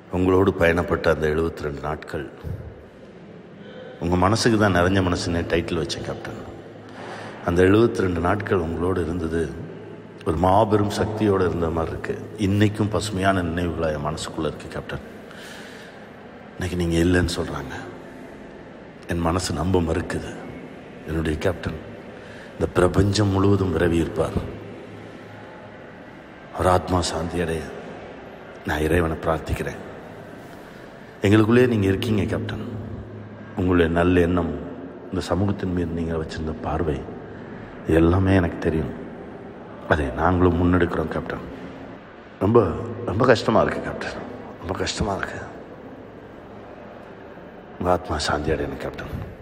உங்களோடு பயணப்பட்ட அந்த 72 ரெண்டு நாட்கள் உங்கள் மனசுக்கு தான் நிறைஞ்ச மனசுன்னு டைட்டில் வச்சேன் கேப்டன் அந்த 72 ரெண்டு நாட்கள் உங்களோடு இருந்தது ஒரு மாபெரும் சக்தியோடு இருந்த மாதிரி இருக்குது இன்றைக்கும் பசுமையான நினைவுகளாக என் மனசுக்குள்ளே இருக்குது கேப்டன் இன்னைக்கு நீங்கள் இல்லைன்னு சொல்கிறாங்க என் மனசு நம்ப மறுக்குது என்னுடைய கேப்டன் இந்த பிரபஞ்சம் முழுவதும் விரவி இருப்பார் அவர் ஆத்மா சாந்தி அடைய நான் இறைவனை பிரார்த்திக்கிறேன் எங்களுக்குள்ளே நீங்கள் இருக்கீங்க கேப்டன் உங்களுடைய நல்ல எண்ணம் இந்த சமூகத்தின் மீது நீங்கள் வச்சிருந்த பார்வை இது எல்லாமே எனக்கு தெரியும் அதை நாங்களும் முன்னெடுக்கிறோம் கேப்டன் ரொம்ப ரொம்ப கஷ்டமாக இருக்குது கேப்டன் ரொம்ப கஷ்டமாக இருக்குது உங்கள் ஆத்மா சாந்தி அடையணும் கேப்டன்